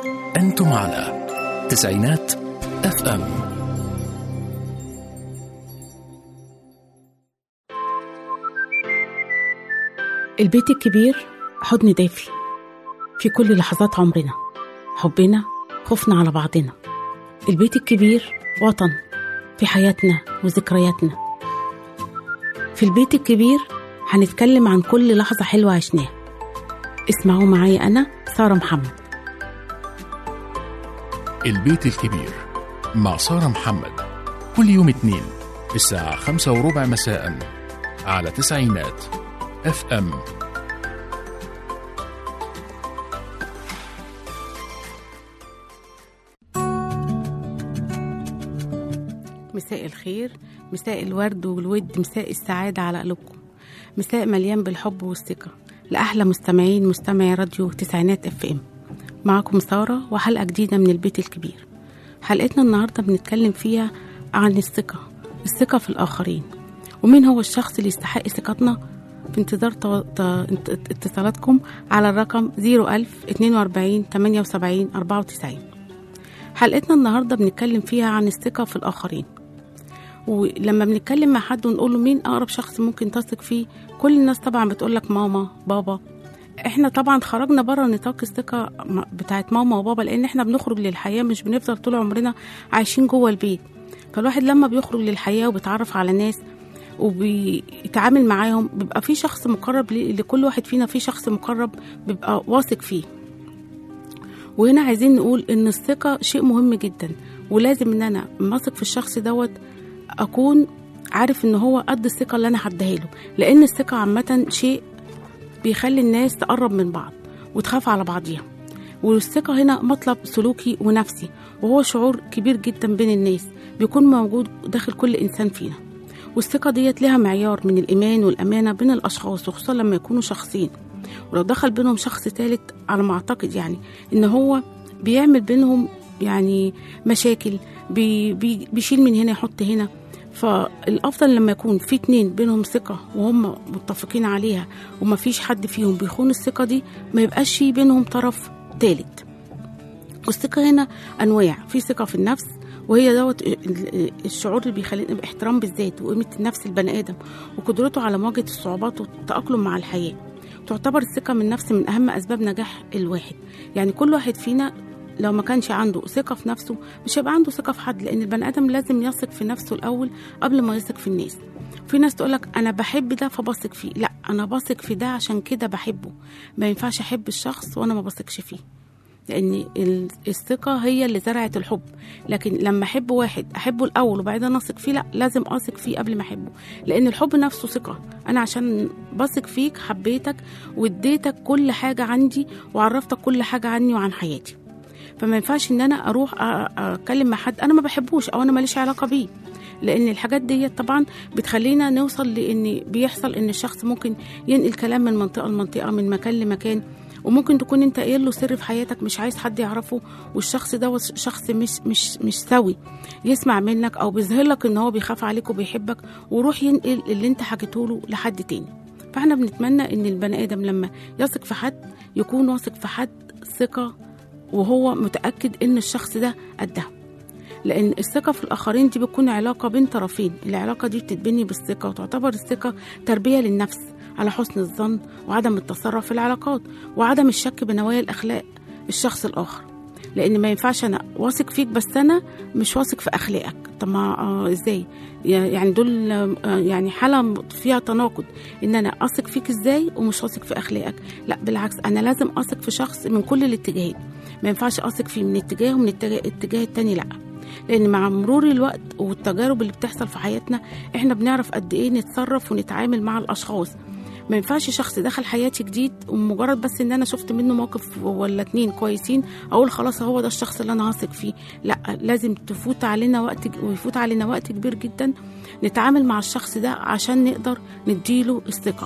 أنتم على تسعينات اف ام البيت الكبير حضن دافي في كل لحظات عمرنا حبنا خوفنا على بعضنا البيت الكبير وطن في حياتنا وذكرياتنا في البيت الكبير هنتكلم عن كل لحظة حلوة عشناها اسمعوا معايا أنا سارة محمد البيت الكبير مع سارة محمد كل يوم اثنين الساعة خمسة وربع مساء على تسعينات اف ام مساء الخير مساء الورد والود مساء السعادة على قلوبكم مساء مليان بالحب والثقة لأحلى مستمعين مستمعي راديو تسعينات اف ام معكم سارة وحلقة جديدة من البيت الكبير حلقتنا النهاردة بنتكلم فيها عن الثقة الثقة في الآخرين ومين هو الشخص اللي يستحق ثقتنا في انتظار تو- ت- اتصالاتكم على الرقم 01000 42 78 94 حلقتنا النهاردة بنتكلم فيها عن الثقة في الآخرين ولما بنتكلم مع حد ونقول له مين اقرب شخص ممكن تثق فيه كل الناس طبعا بتقول لك ماما بابا احنا طبعا خرجنا بره نطاق الثقه م- بتاعت ماما وبابا لان احنا بنخرج للحياه مش بنفضل طول عمرنا عايشين جوه البيت فالواحد لما بيخرج للحياه وبيتعرف على ناس وبيتعامل معاهم بيبقى في شخص مقرب ل- لكل واحد فينا في شخص مقرب بيبقى واثق فيه وهنا عايزين نقول ان الثقه شيء مهم جدا ولازم ان انا واثق في الشخص دوت اكون عارف ان هو قد الثقه اللي انا هديها له لان الثقه عامه شيء بيخلي الناس تقرب من بعض وتخاف على بعضيها والثقة هنا مطلب سلوكي ونفسي وهو شعور كبير جدا بين الناس بيكون موجود داخل كل إنسان فينا والثقة ديت لها معيار من الإيمان والأمانة بين الأشخاص وخصوصا لما يكونوا شخصين ولو دخل بينهم شخص ثالث على ما أعتقد يعني إن هو بيعمل بينهم يعني مشاكل بي بي بيشيل من هنا يحط هنا فالافضل لما يكون في اتنين بينهم ثقه وهم متفقين عليها وما فيش حد فيهم بيخون الثقه دي ما يبقاش في بينهم طرف تالت والثقه هنا انواع في ثقه في النفس وهي دوت ال- الشعور اللي بيخلينا باحترام بالذات وقيمه نفس البني ادم وقدرته على مواجهه الصعوبات والتاقلم مع الحياه تعتبر الثقه من النفس من اهم اسباب نجاح الواحد يعني كل واحد فينا لو ما كانش عنده ثقة في نفسه مش هيبقى عنده ثقة في حد لأن البني آدم لازم يثق في نفسه الأول قبل ما يثق في الناس في ناس تقولك أنا بحب ده فبثق فيه لا أنا بثق في ده عشان كده بحبه ما ينفعش أحب الشخص وأنا ما بثقش فيه لأن ال- الثقة هي اللي زرعت الحب لكن لما أحب واحد أحبه الأول وبعدين أثق فيه لا لازم أثق فيه قبل ما أحبه لأن الحب نفسه ثقة أنا عشان بثق فيك حبيتك واديتك كل حاجة عندي وعرفتك كل حاجة عني وعن حياتي فما ينفعش ان انا اروح أ- اتكلم مع حد انا ما بحبوش او انا ماليش علاقه بيه لان الحاجات دي طبعا بتخلينا نوصل لان بيحصل ان الشخص ممكن ينقل كلام من منطقه لمنطقه من مكان لمكان وممكن تكون انت قايل له سر في حياتك مش عايز حد يعرفه والشخص ده شخص مش مش مش سوي يسمع منك او بيظهر لك ان هو بيخاف عليك وبيحبك ويروح ينقل اللي انت حكيته له لحد تاني فاحنا بنتمنى ان البني ادم لما يثق في حد يكون واثق في حد ثقه وهو متأكد إن الشخص ده قدها لأن الثقة في الآخرين دي بتكون علاقة بين طرفين العلاقة دي بتتبني بالثقة وتعتبر الثقة تربية للنفس على حسن الظن وعدم التسرع في العلاقات وعدم الشك بنوايا الأخلاق الشخص الآخر لأن ما ينفعش أنا واثق فيك بس أنا مش واثق في أخلاقك طب ما آه إزاي يعني دول آه يعني حالة فيها تناقض إن أنا أثق فيك إزاي ومش واثق في أخلاقك لا بالعكس أنا لازم أثق في شخص من كل الاتجاهات ما ينفعش اثق فيه من اتجاه ومن الاتجاه, الاتجاه التاني لا لان مع مرور الوقت والتجارب اللي بتحصل في حياتنا احنا بنعرف قد ايه نتصرف ونتعامل مع الاشخاص ما ينفعش شخص دخل حياتي جديد ومجرد بس ان انا شفت منه موقف ولا اتنين كويسين اقول خلاص هو ده الشخص اللي انا هثق فيه لا لازم تفوت علينا وقت ويفوت علينا وقت كبير جدا نتعامل مع الشخص ده عشان نقدر نديله الثقه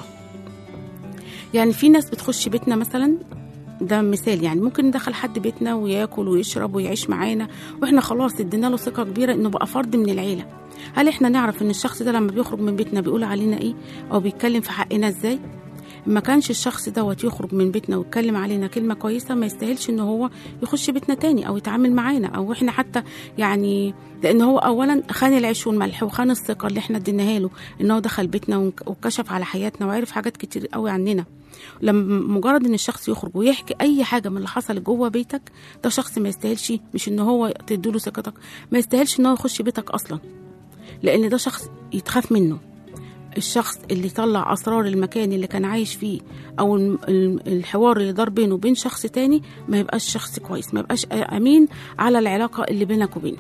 يعني في ناس بتخش بيتنا مثلا ده مثال يعني ممكن ندخل حد بيتنا وياكل ويشرب ويعيش معانا واحنا خلاص ادينا له ثقه كبيره انه بقى فرد من العيله هل احنا نعرف ان الشخص ده لما بيخرج من بيتنا بيقول علينا ايه او بيتكلم في حقنا ازاي ما كانش الشخص دوت يخرج من بيتنا ويتكلم علينا كلمه كويسه ما يستاهلش ان هو يخش بيتنا تاني او يتعامل معانا او احنا حتى يعني لان هو اولا خان العيش والملح وخان الثقه اللي احنا اديناها له ان هو دخل بيتنا وانك- وكشف على حياتنا وعرف حاجات كتير قوي عننا لما مجرد ان الشخص يخرج ويحكي اي حاجه من اللي حصل جوه بيتك ده شخص ما يستاهلش مش ان هو تديله ثقتك ما يستاهلش ان هو يخش بيتك اصلا لان ده شخص يتخاف منه الشخص اللي طلع اسرار المكان اللي كان عايش فيه او الم- الم- الحوار اللي دار بينه وبين شخص تاني ما يبقاش شخص كويس ما يبقاش امين على العلاقه اللي بينك وبينه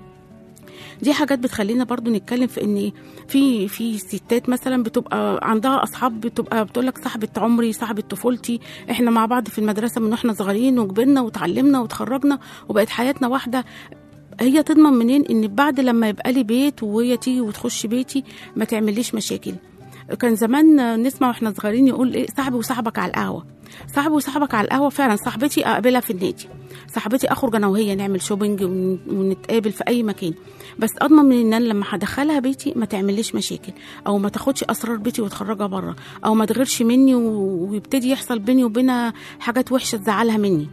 دي حاجات بتخلينا برضو نتكلم في ان في في ستات مثلا بتبقى عندها اصحاب بتبقى بتقول لك صاحبه عمري صاحبه طفولتي احنا مع بعض في المدرسه من واحنا صغيرين وكبرنا وتعلمنا وتخرجنا وبقت حياتنا واحده هي تضمن منين ان بعد لما يبقى لي بيت وهي تيجي وتخش بيتي ما تعمليش مشاكل كان زمان نسمع واحنا صغيرين يقول ايه صاحبي وصاحبك على القهوه صاحبي وصاحبك على القهوه فعلا صاحبتي اقابلها في النادي صاحبتي اخرج انا وهي نعمل شوبينج ون- ونتقابل في اي مكان بس اضمن من ان انا لما هدخلها بيتي ما تعمليش مشاكل او ما تاخدش اسرار بيتي وتخرجها بره او ما تغيرش مني و- ويبتدي يحصل بيني وبينها حاجات وحشه تزعلها مني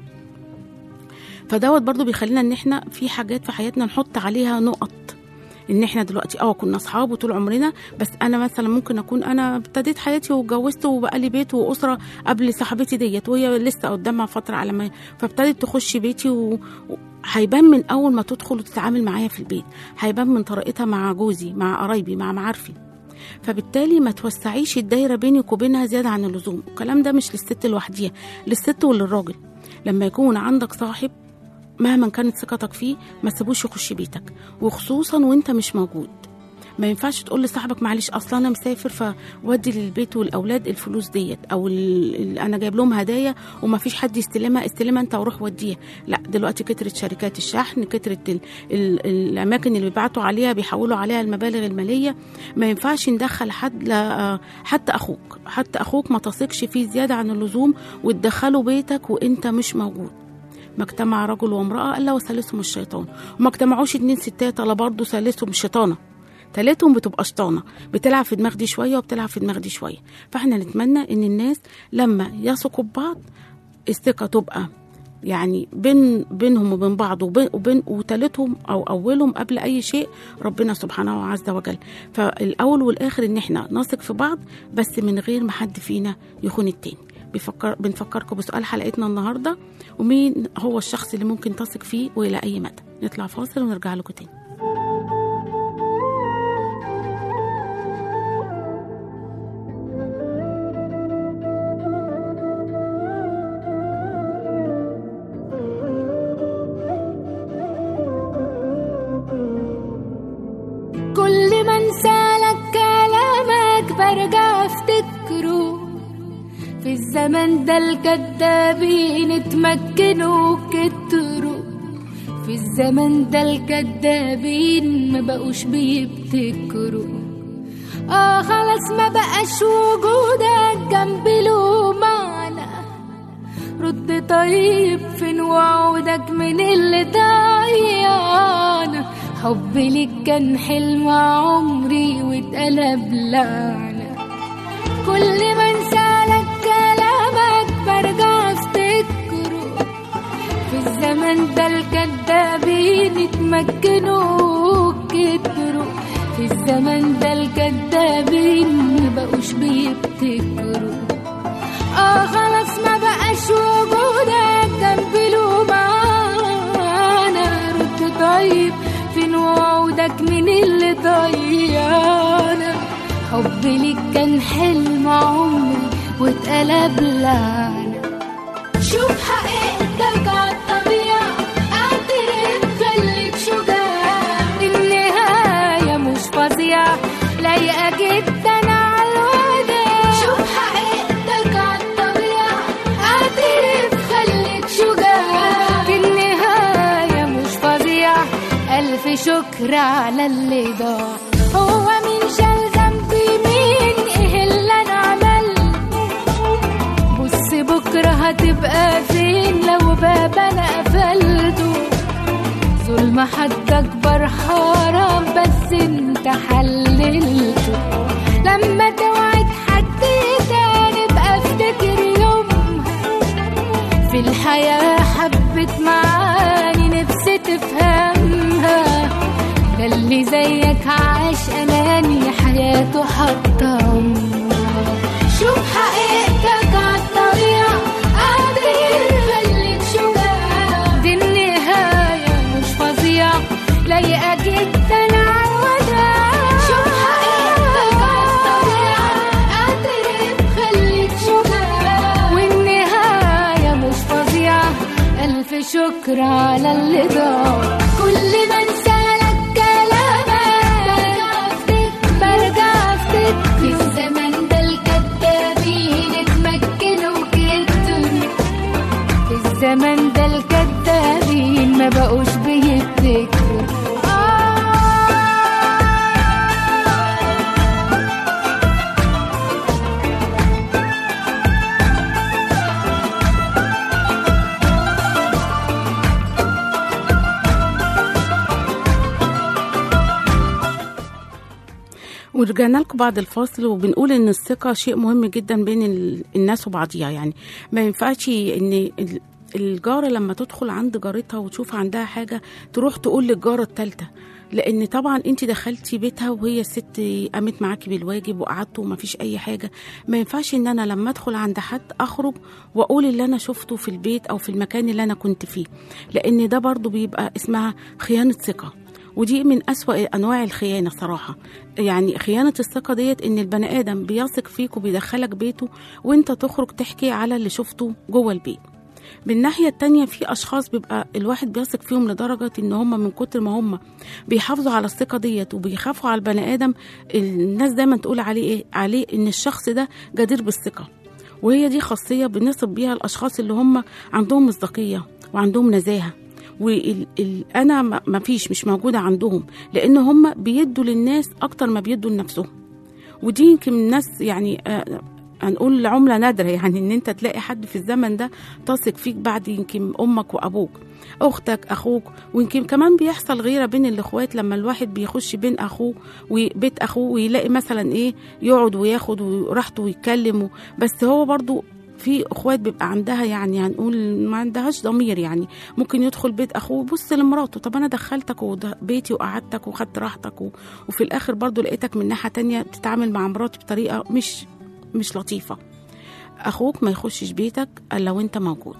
فدوت برضو بيخلينا ان احنا في حاجات في حياتنا نحط عليها نقط ان احنا دلوقتي اه كنا اصحاب وطول عمرنا بس انا مثلا ممكن اكون انا ابتديت حياتي واتجوزت وبقى لي بيت واسره قبل صاحبتي ديت وهي لسه قدامها فتره على ما فابتدت تخش بيتي و... و- هيبان من اول ما تدخل وتتعامل معايا في البيت هيبان من طريقتها مع جوزي مع قرايبي مع معارفي فبالتالي ما توسعيش الدايره بينك وبينها زياده عن اللزوم الكلام ده مش للست لوحديها للست وللراجل لما يكون عندك صاحب مهما كانت ثقتك فيه ما تسيبوش يخش بيتك وخصوصا وانت مش موجود ما ينفعش تقول لصاحبك معلش اصلا انا مسافر فودي للبيت والاولاد الفلوس ديت او ال- ال- انا جايب لهم هدايا وما فيش حد يستلمها استلمها انت وروح وديها لا دلوقتي كترت شركات الشحن كترت ال ال الاماكن اللي بيبعتوا عليها بيحولوا عليها المبالغ الماليه ما ينفعش ندخل حد لا حتى اخوك حتى اخوك ما تثقش فيه زياده عن اللزوم وتدخله بيتك وانت مش موجود ما اجتمع رجل وامرأة إلا وثالثهم الشيطان وما اجتمعوش اتنين ستات إلا برضه ثالثهم الشيطانة تالتهم بتبقى شيطانة بتلعب في دماغ دي شوية وبتلعب في دماغ دي شوية فاحنا نتمنى ان الناس لما يثقوا ببعض الثقة تبقى يعني بين بينهم وبين بعض وبين, وبين وتالتهم او اولهم قبل اي شيء ربنا سبحانه عز وجل فالاول والاخر ان احنا نثق في بعض بس من غير ما حد فينا يخون التاني بيفكر بنفكركم بسؤال حلقتنا النهارده ومين هو الشخص اللي ممكن تثق فيه والى اي مدى نطلع فاصل ونرجع لكم تاني كل ما انسالك كلامك برجع افتكره في الزمن ده الكدابين اتمكنوا كتروا في الزمن ده الكدابين ما بقوش بيبتكروا اه خلاص ما بقاش وجودك جنبي له معنى رد طيب فين وعودك من اللي ضيعنا حبي ليك كان حلم عمري واتقلب لعنة كل ما انسالك كلامك برجع افتكره في الزمن ده الكدابين اتمكنوا كتروا في الزمن ده الكدابين مبقوش بيبتكروا اه خلاص ما بقاش وجودك جنبي له معانا رد طيب فين وعودك من اللي ضيعنا حبي ليك كان حلم عمري واتقلب لعنة شوف حقيقتك عالطبيعة اعترف خليك شجاع النهاية مش فظيعة لايقة جدا عالوداع شوف حقيقتك عالطبيعة اعترف خليك شجاع في النهاية مش فظيعة ألف شكر على اللي ضاع هو مين شال ذنبي مين ايه اللي انا عملته بص بكرة هتبقى فين لو باب انا قفلته ظلم حد اكبر حرام بس انت حللته لما توعد حد تاني بقى حبة معاني نفسي تفهمها ده اللي زيك عاش أناني حياته حطم شوف حقيقتك عالطريقة قادر يخليك شجاع دي النهاية مش فظيعة لايقة جدا عالوداع شوف حقيقتك عالطريقة قادر يخليك شجاع والنهاية مش فظيعة ألف شكر على اللي ضاع كل ما انسالك كلامك برجع افتكر في الزمن ده الكدابين اتمكنوا جدا في الزمن ده الكدابين ما بقوش بيفتكروا ورجعنا لكم بعد الفاصل وبنقول ان الثقه شيء مهم جدا بين ال- الناس وبعضيها يعني ما ينفعش ان ال- الجاره لما تدخل عند جارتها وتشوف عندها حاجه تروح تقول للجاره الثالثه لان طبعا انت دخلتي بيتها وهي الست قامت معاكي بالواجب وقعدتوا وما فيش اي حاجه ما ينفعش ان انا لما ادخل عند حد اخرج واقول اللي انا شفته في البيت او في المكان اللي انا كنت فيه لان ده برضو بيبقى اسمها خيانه ثقه ودي من أسوأ أنواع الخيانة صراحة يعني خيانة الثقة ديت إن البني آدم بيثق فيك وبيدخلك بيته وإنت تخرج تحكي على اللي شفته جوه البيت من الناحية التانية في أشخاص بيبقى الواحد بيثق فيهم لدرجة إن هم من كتر ما هم بيحافظوا على الثقة ديت وبيخافوا على البني آدم الناس دايما تقول عليه إيه عليه إن الشخص ده جدير بالثقة وهي دي خاصية بنصب بيها الأشخاص اللي هم عندهم مصداقية وعندهم نزاهة وانا ما فيش مش موجوده عندهم لان هم بيدوا للناس اكتر ما بيدوا لنفسهم ودي يمكن الناس يعني آه، هنقول عمله نادره يعني ان انت تلاقي حد في الزمن ده تثق فيك بعد يمكن امك وابوك اختك اخوك ويمكن كمان بيحصل غيره بين الاخوات لما الواحد بيخش بين اخوه وبيت اخوه ويلاقي مثلا ايه يقعد وياخد راحته ويتكلم بس هو برضو في اخوات بيبقى عندها يعني هنقول ما عندهاش ضمير يعني ممكن يدخل بيت اخوه ويبص لمراته طب انا دخلتك وده بيتي وقعدتك وخدت راحتك و... وفي الاخر برضو لقيتك من ناحيه تانية بتتعامل مع مراتي بطريقه مش مش لطيفه اخوك ما يخشش بيتك الا لو انت موجود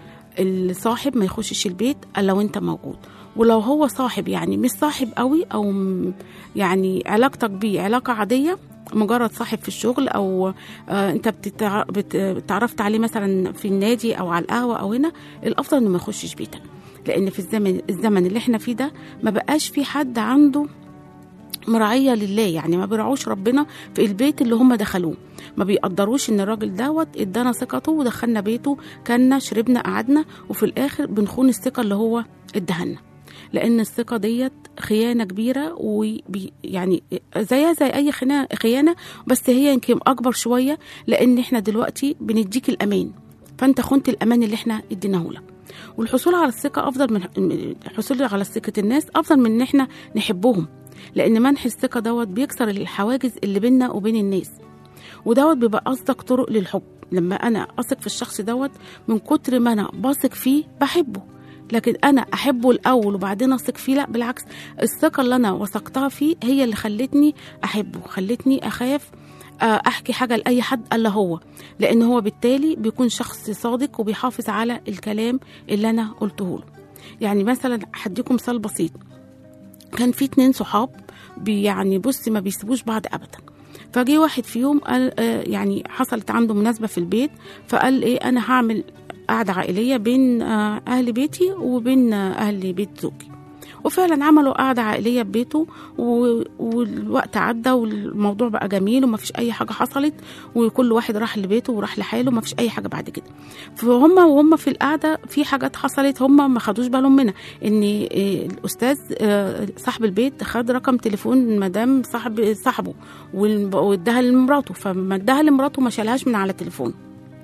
الصاحب ما يخشش البيت الا لو انت موجود ولو هو صاحب يعني مش صاحب قوي او م- يعني علاقتك بيه علاقه عاديه مجرد صاحب في الشغل او آه انت بتتع... بت... اتعرفت عليه مثلا في النادي او على القهوه او هنا الافضل انه ما يخشش بيتك لان في الزمن الزمن اللي احنا فيه ده ما بقاش في حد عنده مراعية لله يعني ما بيرعوش ربنا في البيت اللي هم دخلوه ما بيقدروش ان الراجل دوت ادانا ثقته ودخلنا بيته كنا شربنا قعدنا وفي الاخر بنخون الثقة اللي هو ادهنا لان الثقة ديت خيانة كبيرة وبي يعني زيها زي اي خنا- خيانة بس هي يمكن اكبر شوية لان احنا دلوقتي بنديك الامان فانت خنت الامان اللي احنا اديناه لك والحصول على الثقة أفضل من الحصول على ثقة الناس أفضل من إن إحنا نحبهم لأن منح الثقة دوت بيكسر الحواجز اللي بيننا وبين الناس ودوت بيبقى أصدق طرق للحب لما أنا أثق في الشخص دوت من كتر ما أنا بثق فيه بحبه لكن انا احبه الاول وبعدين اثق فيه لا بالعكس الثقه اللي انا وثقتها فيه هي اللي خلتني احبه خلتني اخاف آه، احكي حاجه لاي حد الا هو لان هو بالتالي بيكون شخص صادق وبيحافظ على الكلام اللي انا قلته له يعني مثلا هديكم مثال بسيط كان في اتنين صحاب بي يعني بص ما بيسيبوش بعض ابدا فجي واحد فيهم قال آه يعني حصلت عنده مناسبه في البيت فقال ايه انا هعمل قعده عائليه بين آه اهل بيتي وبين آه اهل بيت زوجي وفعلا عملوا قعدة عائلية ببيته و... والوقت عدى والموضوع بقى جميل وما فيش أي حاجة حصلت وكل واحد راح لبيته وراح لحاله وما فيش أي حاجة بعد كده فهم وهم في القعدة في حاجات حصلت هم ما خدوش بالهم منها إن إيه، الأستاذ آه، صاحب البيت خد رقم تليفون مدام صاحب صاحبه وال- واداها لمراته فما اداها لمراته ما شالهاش من على تليفونه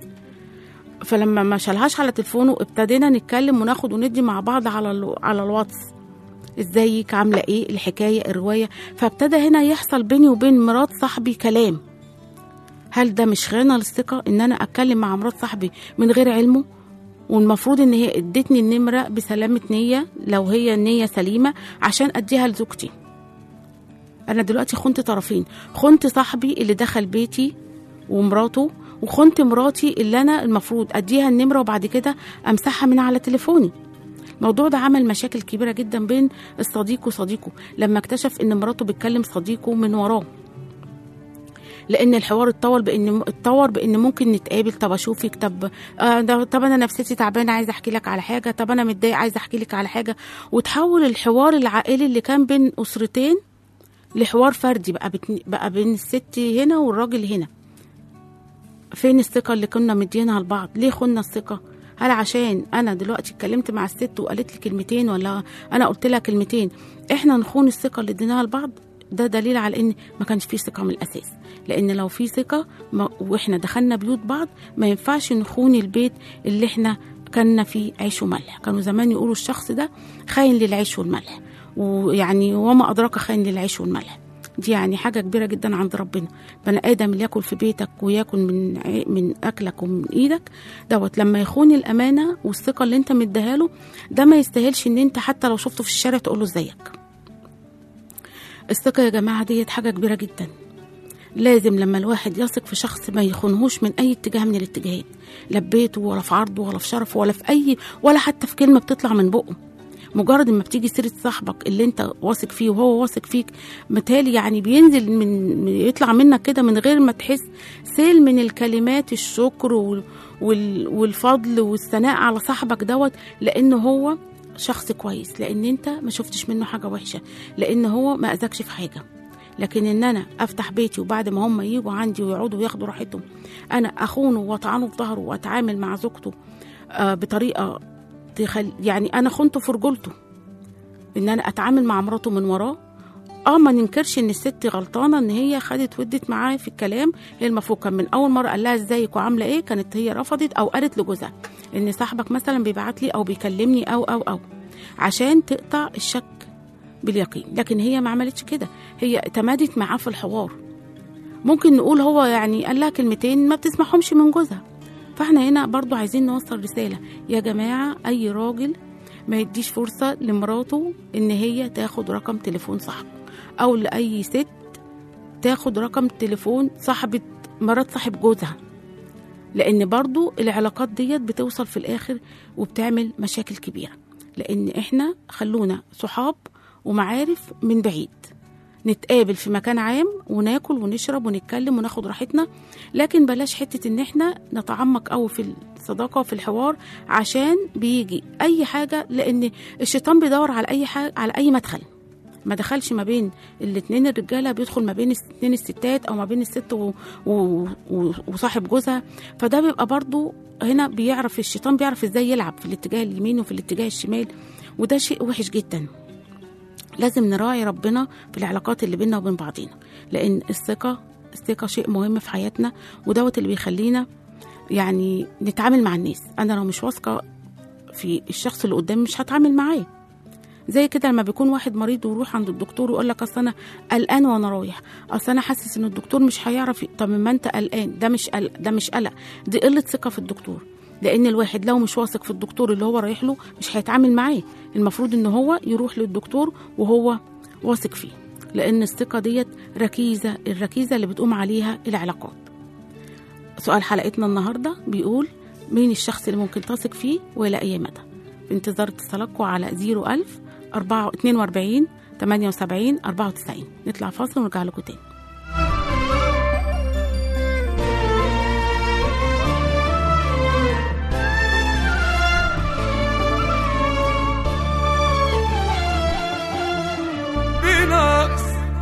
فلما ما شالهاش على تليفونه ابتدينا نتكلم وناخد وندي مع بعض على ال... على الواتس ازيك عامله ايه الحكايه الروايه فابتدى هنا يحصل بيني وبين مرات صاحبي كلام هل ده مش خيانه للثقه ان انا اتكلم مع مرات صاحبي من غير علمه والمفروض ان هي ادتني النمره بسلامه نيه لو هي النيه سليمه عشان اديها لزوجتي انا دلوقتي خنت طرفين خنت صاحبي اللي دخل بيتي ومراته وخنت مراتي اللي انا المفروض اديها النمره وبعد كده امسحها من على تليفوني الموضوع ده عمل مشاكل كبيره جدا بين الصديق وصديقه لما اكتشف ان مراته بتكلم صديقه من وراه لان الحوار اتطور بان اتطور بان ممكن نتقابل طب اشوفك طب آه ده طب انا نفسيتي تعبانه عايزه احكي لك على حاجه طب انا متضايق عايزه احكي لك على حاجه وتحول الحوار العائلي اللي كان بين اسرتين لحوار فردي بقى بتن... بقى بين الست هنا والراجل هنا فين الثقه اللي كنا مدينها لبعض ليه خنا الثقه هل عشان انا دلوقتي اتكلمت مع الست وقالت لي كلمتين ولا انا قلت لها كلمتين احنا نخون الثقه اللي اديناها لبعض ده دليل على ان ما كانش فيه ثقه من الاساس لان لو في ثقه ما واحنا دخلنا بيوت بعض ما ينفعش نخون البيت اللي احنا كنا فيه عيش وملح كانوا زمان يقولوا الشخص ده خاين للعيش والملح ويعني وما ادراك خاين للعيش والملح دي يعني حاجة كبيرة جدا عند ربنا بني آدم اللي ياكل في بيتك وياكل من عي- من أكلك ومن إيدك دوت لما يخون الأمانة والثقة اللي أنت مديها له ده ما يستاهلش إن أنت حتى لو شفته في الشارع تقول له إزيك الثقة يا جماعة ديت حاجة كبيرة جدا لازم لما الواحد يثق في شخص ما يخونهوش من أي اتجاه من الاتجاهات لا في بيته ولا في عرضه ولا في شرفه ولا في أي ولا حتى في كلمة بتطلع من بقه مجرد ما بتيجي سيره صاحبك اللي انت واثق فيه وهو واثق فيك متهيألي يعني بينزل من من- يطلع منك كده من غير ما تحس سيل من الكلمات الشكر وال وال والفضل والثناء على صاحبك دوت لان هو شخص كويس لان انت ما شفتش منه حاجه وحشه لان هو ما اذاكش في حاجه لكن ان انا افتح بيتي وبعد ما هم يجوا عندي ويقعدوا وياخدوا راحتهم انا اخونه واطعنه في ظهره واتعامل مع زوجته آه بطريقه تخل... يعني انا خنته في رجولته ان انا اتعامل مع مراته من وراه اه ما ننكرش ان الست غلطانه ان هي خدت ودت معاه في الكلام هي المفروض كان من اول مره قال لها ازيك وعامله ايه كانت هي رفضت او قالت لجوزها ان صاحبك مثلا بيبعت لي او بيكلمني او او او عشان تقطع الشك باليقين لكن هي ما عملتش كده هي تمادت معاه في الحوار ممكن نقول هو يعني قال لها كلمتين ما بتسمعهمش من جوزها فاحنا هنا برضو عايزين نوصل رسالة يا جماعة أي راجل ما يديش فرصة لمراته إن هي تاخد رقم تليفون صاحبه أو لأي ست تاخد رقم تليفون صاحبة مرات صاحب جوزها لأن برضو العلاقات ديت بتوصل في الآخر وبتعمل مشاكل كبيرة لأن إحنا خلونا صحاب ومعارف من بعيد نتقابل في مكان عام وناكل ونشرب ونتكلم وناخد راحتنا لكن بلاش حتة ان احنا نتعمق قوي في الصداقة وفي الحوار عشان بيجي اي حاجة لان الشيطان بيدور على اي حاجة على اي مدخل ما دخلش ما بين الاتنين الرجاله بيدخل ما بين اتنين الستات او ما بين الست و... و... و... وصاحب جوزها فده بيبقى برضو هنا بيعرف الشيطان بيعرف ازاي يلعب في الاتجاه اليمين وفي الاتجاه الشمال وده شيء وحش جدا لازم نراعي ربنا في العلاقات اللي بيننا وبين بعضينا لان الثقه الثقه شيء مهم في حياتنا ودوت اللي بيخلينا يعني نتعامل مع الناس انا لو مش واثقه في الشخص اللي قدامي مش هتعامل معاه زي كده لما بيكون واحد مريض ويروح عند الدكتور ويقول لك اصل انا قلقان وانا رايح اصل انا حاسس ان الدكتور مش هيعرف ي- طب ما انت قلقان ده مش قلق ده مش قلق دي قله ثقه في الدكتور لان الواحد لو مش واثق في الدكتور اللي هو رايح له مش هيتعامل معاه المفروض ان هو يروح للدكتور وهو واثق فيه لان الثقه ديت ركيزه الركيزه اللي بتقوم عليها العلاقات سؤال حلقتنا النهارده بيقول مين الشخص اللي ممكن تثق فيه والى اي مدى في انتظار اتصالاتكم على 01000 4 42 78 94 نطلع فاصل ونرجع لكم تاني بنقص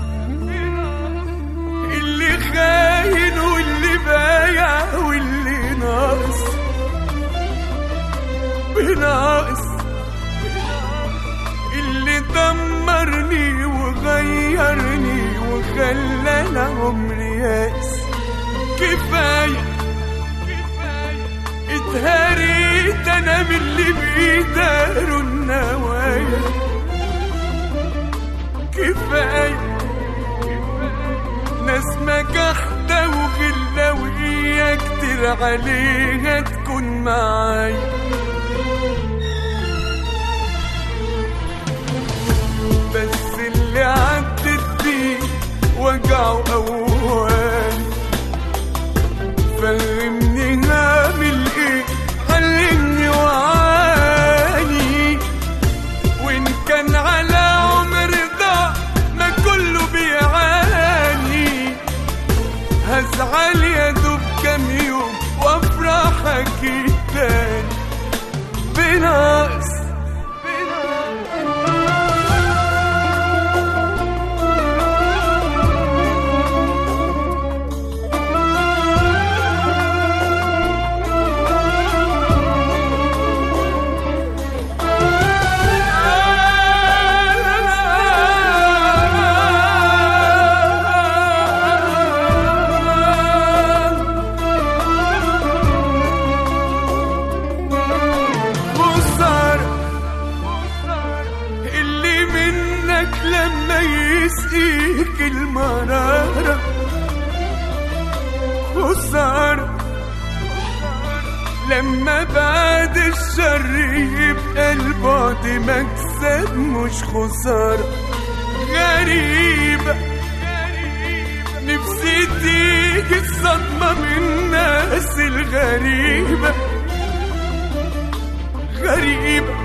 اللي خاين واللي بايع واللي ناقص بنقص اللي دمرني وغيرني وخلاني عمري يائس كفايه اتهريت انا من اللي بيداروا النوايا كفاية ناس مجحدة وغلاوية كتير عليها تكون معايا يسقيك المرارة خسارة لما بعد الشر يبقى البعد مكسب مش خسارة غريبة نفسي تيجي الصدمة من الناس الغريبة غريبة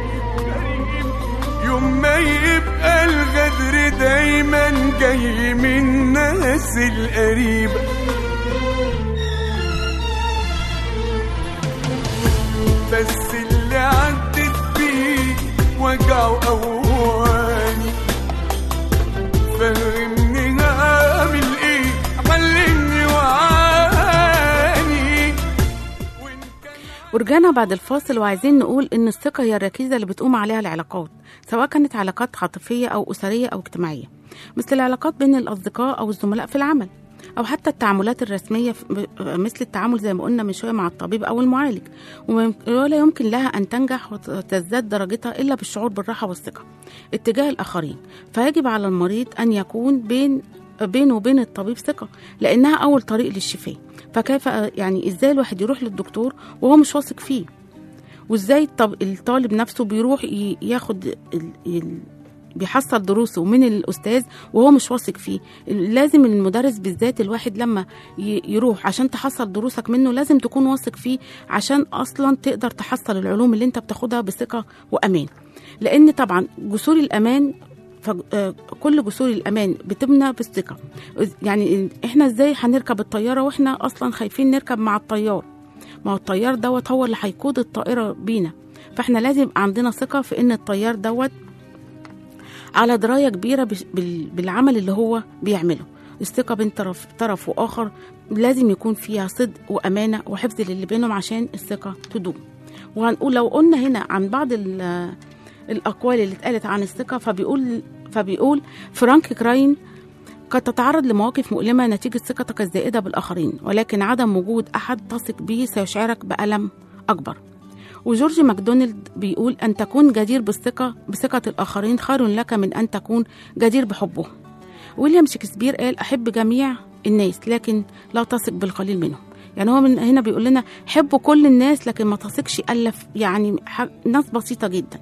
يوم ما يبقى الغدر دايما جاي من الناس القريبة بس اللي عدت بيه وجعه أواني فهمني هعمل ايه علمني وعاني وإن كان ورجعنا بعد الفاصل وعايزين نقول ان الثقه هي الركيزه اللي بتقوم عليها العلاقات سواء كانت علاقات عاطفيه او اسريه او اجتماعيه مثل العلاقات بين الاصدقاء او الزملاء في العمل او حتى التعاملات الرسميه في- مثل التعامل زي ما قلنا من شويه مع الطبيب او المعالج وما- ولا يمكن لها ان تنجح وتزداد درجتها الا بالشعور بالراحه والثقه اتجاه الاخرين فيجب على المريض ان يكون بين بينه وبين الطبيب ثقه لانها اول طريق للشفاء فكيف يعني ازاي الواحد يروح للدكتور وهو مش واثق فيه وازاي الطب- الطالب نفسه بيروح ي- ياخد ال... ال... بيحصل دروسه من الاستاذ وهو مش واثق فيه لازم المدرس بالذات الواحد لما ي- يروح عشان تحصل دروسك منه لازم تكون واثق فيه عشان اصلا تقدر تحصل العلوم اللي انت بتاخدها بثقه وامان لان طبعا جسور الامان فج- آه، كل جسور الامان بتبنى بالثقه يعني احنا ازاي هنركب الطياره واحنا اصلا خايفين نركب مع الطيار ما هو الطيار دوت هو اللي هيقود الطائره بينا فاحنا لازم يبقى عندنا ثقه في ان الطيار دوت على درايه كبيره بش- بال- بالعمل اللي هو بيعمله الثقه بين طرف طرف واخر لازم يكون فيها صدق وامانه وحفظ للي بينهم عشان الثقه تدوم وهنقول لو قلنا هنا عن بعض ال- الاقوال اللي اتقالت عن الثقه فبيقول فبيقول فرانك كراين قد تتعرض لمواقف مؤلمة نتيجة ثقتك الزائدة بالآخرين ولكن عدم وجود أحد تثق به سيشعرك بألم أكبر وجورج ماكدونالد بيقول أن تكون جدير بالثقة بثقة الآخرين خير لك من أن تكون جدير بحبهم ويليام شكسبير قال أحب جميع الناس لكن لا تثق بالقليل منهم يعني هو من هنا بيقول لنا حبوا كل الناس لكن ما تثقش إلا في- يعني ح- ناس بسيطة جدا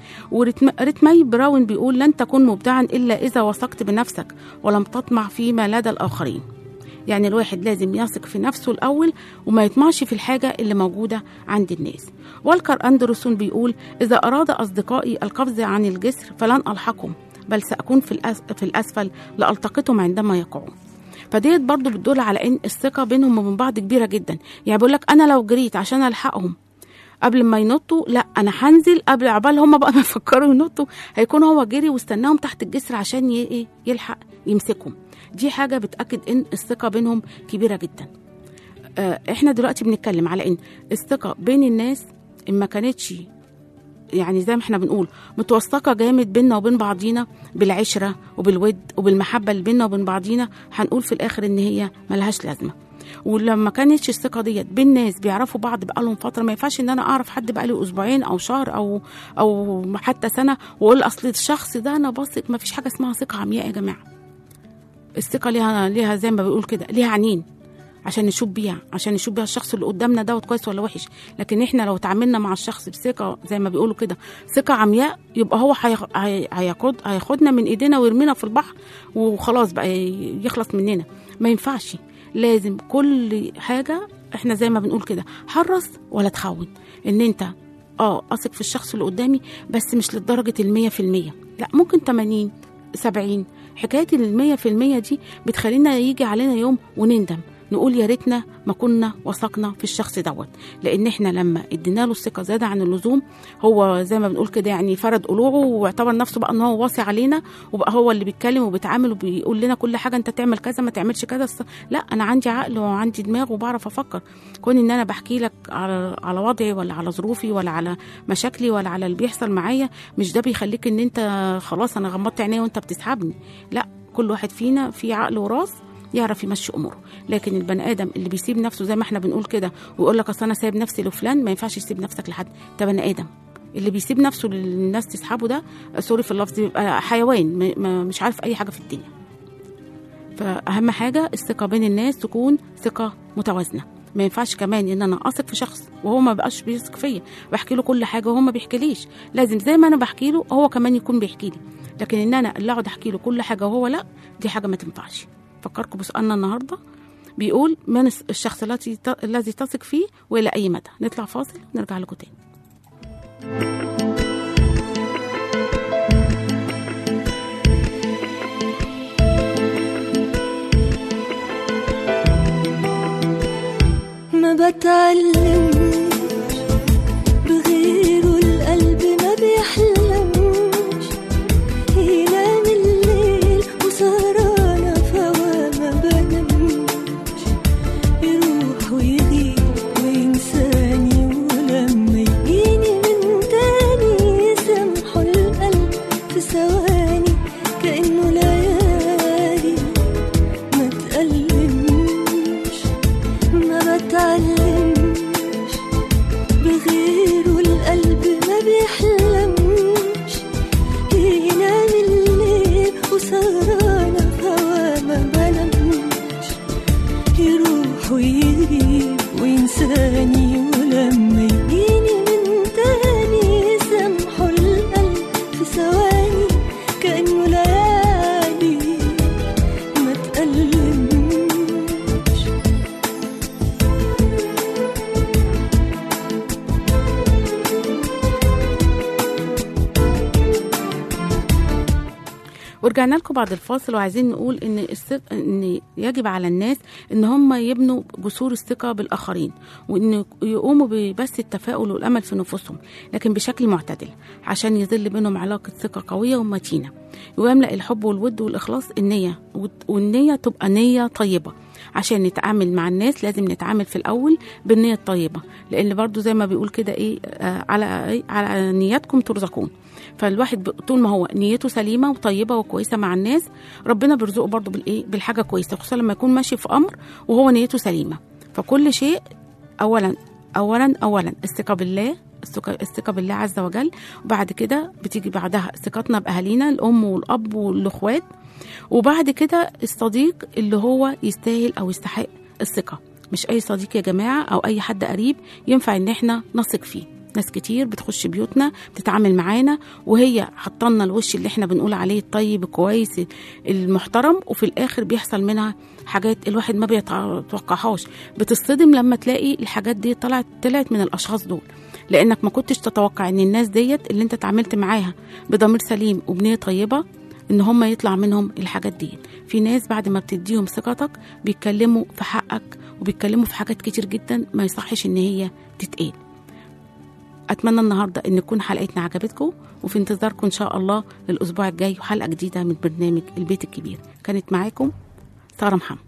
وريتمي براون بيقول لن تكون مبدعا إلا إذا وثقت بنفسك ولم تطمع فيما لدى الآخرين يعني الواحد لازم يثق في نفسه الأول وما يطمعش في الحاجة اللي موجودة عند الناس والكر أندرسون بيقول إذا أراد أصدقائي القفز عن الجسر فلن ألحقهم بل سأكون في, الأس... في الأسفل لألتقطهم عندما يقعون فديت برضو بتدل على ان الثقه بينهم وبين بعض كبيره جدا يعني بيقول لك انا لو جريت عشان الحقهم قبل ما ينطوا لا انا هنزل قبل عبال هم بقى ما يفكروا ينطوا هيكون هو جري واستناهم تحت الجسر عشان ي- ايه يلحق يمسكهم دي حاجه بتاكد ان الثقه بينهم كبيره جدا آه، احنا دلوقتي بنتكلم على ان الثقه بين الناس إن ما كانتش يعني زي ما احنا بنقول متوثقه جامد بينا وبين بعضينا بالعشره وبالود وبالمحبه اللي بينا وبين بعضينا هنقول في الاخر ان هي ملهاش لازمه ولما كانتش الثقه ديت بين ناس بيعرفوا بعض بقالهم فتره ما ينفعش ان انا اعرف حد بقالي اسبوعين او شهر او او حتى سنه واقول اصل الشخص ده انا بثق ما فيش حاجه اسمها ثقه عمياء يا جماعه الثقه ليها ليها زي ما بيقول كده ليها عينين عشان نشوف بيها عشان نشوف بيها الشخص اللي قدامنا دوت كويس ولا وحش لكن احنا لو تعاملنا مع الشخص بثقه زي ما بيقولوا كده ثقه عمياء يبقى هو هيخ- هي- هياخد هياخدنا من ايدينا ويرمينا في البحر وخلاص بقى يخلص مننا ما ينفعش لازم كل حاجه احنا زي ما بنقول كده حرص ولا تخون ان انت اه اثق في الشخص اللي قدامي بس مش لدرجه المية في المية لا ممكن 80 70 حكايه المية في المية دي بتخلينا يجي علينا يوم ونندم نقول يا ريتنا ما كنا وثقنا في الشخص دوت لان احنا لما ادينا له الثقه زياده عن اللزوم هو زي ما بنقول كده يعني فرد قلوعه واعتبر نفسه بقى ان هو واصي علينا وبقى هو اللي بيتكلم وبيتعامل وبيقول لنا كل حاجه انت تعمل كذا ما تعملش كذا الص- لا انا عندي عقل وعندي دماغ وبعرف افكر كون ان انا بحكي لك على على وضعي ولا على ظروفي ولا على مشاكلي ولا على اللي بيحصل معايا مش ده بيخليك ان انت خلاص انا غمضت عينيا وانت بتسحبني لا كل واحد فينا في عقل وراس يعرف يمشي اموره لكن البني ادم اللي بيسيب نفسه زي ما احنا بنقول كده ويقول لك اصل انا سايب نفسي لفلان ما ينفعش تسيب نفسك لحد انت بني ادم اللي بيسيب نفسه للناس تسحبه ده سوري في اللفظ بيبقى حيوان م- م- مش عارف اي حاجه في الدنيا فاهم حاجه الثقه بين الناس تكون ثقه متوازنه ما ينفعش كمان ان انا اثق في شخص وهو ما بقاش بيثق فيا بحكي له كل حاجه وهو ما بيحكيليش لازم زي ما انا بحكي له هو كمان يكون بيحكي لي لكن ان انا اللي اقعد احكي له كل حاجه وهو لا دي حاجه ما تنفعش فكركم بسؤالنا النهارده بيقول من الس- الشخص الذي ت- الذي تثق فيه والى اي مدى نطلع فاصل نرجع لكم تاني ما بتعلمش بغيره القلب ما بيحلمش ينام الليل وسهرانة فوا ما بنامش يروح ويغيب وينساني ولما يجيني من تاني يسامحه القلب في ثواني كأنه ليالي ما تألمش ما بتعلمش بغيره القلب ما بيحلمش ينام الليل وسهرانة في هوا ما بنامش يروح ويغيب وينساني ولما يجيني من تاني يسامحه القلب في ثواني كأنه ليالي ما تألمش ورجعنا لكم بعد الفاصل وعايزين نقول ان الثق... ان يجب على الناس ان هم يبنوا جسور الثقه بالاخرين وان يقوموا ببث التفاؤل والامل في نفوسهم لكن بشكل معتدل عشان يظل بينهم علاقه ثقه قويه ومتينه ويملا الحب والود والاخلاص النيه والت- والنيه تبقى نيه طيبه عشان نتعامل مع الناس لازم نتعامل في الاول بالنيه الطيبه لان برضو زي ما بيقول كده ايه آه على إيه؟ على نياتكم ترزقون فالواحد ب- طول ما هو نيته سليمه وطيبه وكويسه مع الناس ربنا بيرزقه برضه بالايه بالحاجه كويسه خصوصا لما يكون ماشي في امر وهو نيته سليمه فكل شيء اولا اولا اولا الثقه بالله الثقة الثقة بالله عز وجل وبعد كده بتيجي بعدها ثقتنا بأهالينا الأم والأب والأخوات وبعد كده الصديق اللي هو يستاهل أو يستحق الثقة مش أي صديق يا جماعة أو أي حد قريب ينفع إن إحنا نثق فيه ناس كتير بتخش بيوتنا بتتعامل معانا وهي حطلنا الوش اللي احنا بنقول عليه الطيب الكويس المحترم وفي الاخر بيحصل منها حاجات الواحد ما بيتوقعهاش بتصطدم لما تلاقي الحاجات دي طلعت طلعت من الاشخاص دول لانك ما كنتش تتوقع ان الناس ديت اللي انت اتعاملت معاها بضمير سليم وبنيه طيبه ان هم يطلع منهم الحاجات دي في ناس بعد ما بتديهم ثقتك بيتكلموا في حقك وبيتكلموا في حاجات كتير جدا ما يصحش ان هي تتقال اتمنى النهارده ان تكون حلقتنا عجبتكم وفي انتظاركم ان شاء الله الاسبوع الجاي وحلقه جديده من برنامج البيت الكبير كانت معاكم ساره محمد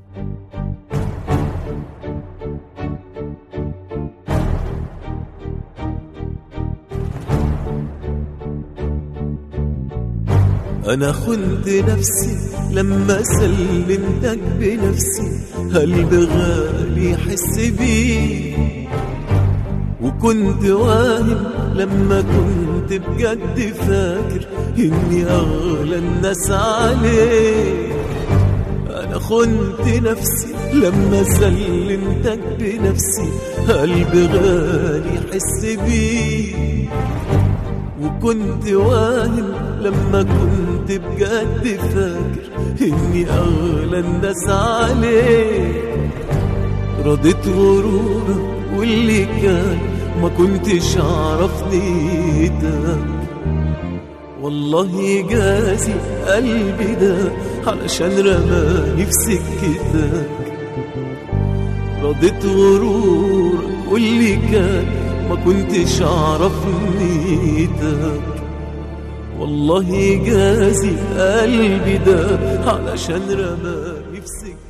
أنا خنت نفسي لما سلمتك بنفسي قلبي غالي يحس بيه وكنت واهم لما كنت بجد فاكر إني أغلى الناس عليك أنا خنت نفسي لما سلمتك بنفسي قلبي غالي يحس بيه وكنت واهم لما كنت بجد فاكر اني اغلى الناس عليك رضيت غرورك واللي كان ما كنتش اعرف نيتك والله يجازي قلبي ده علشان رماني في سكتك رضيت غرورك واللي كان ما كنتش اعرف نيتك والله يجازي قلبي ده علشان رماني في سكتك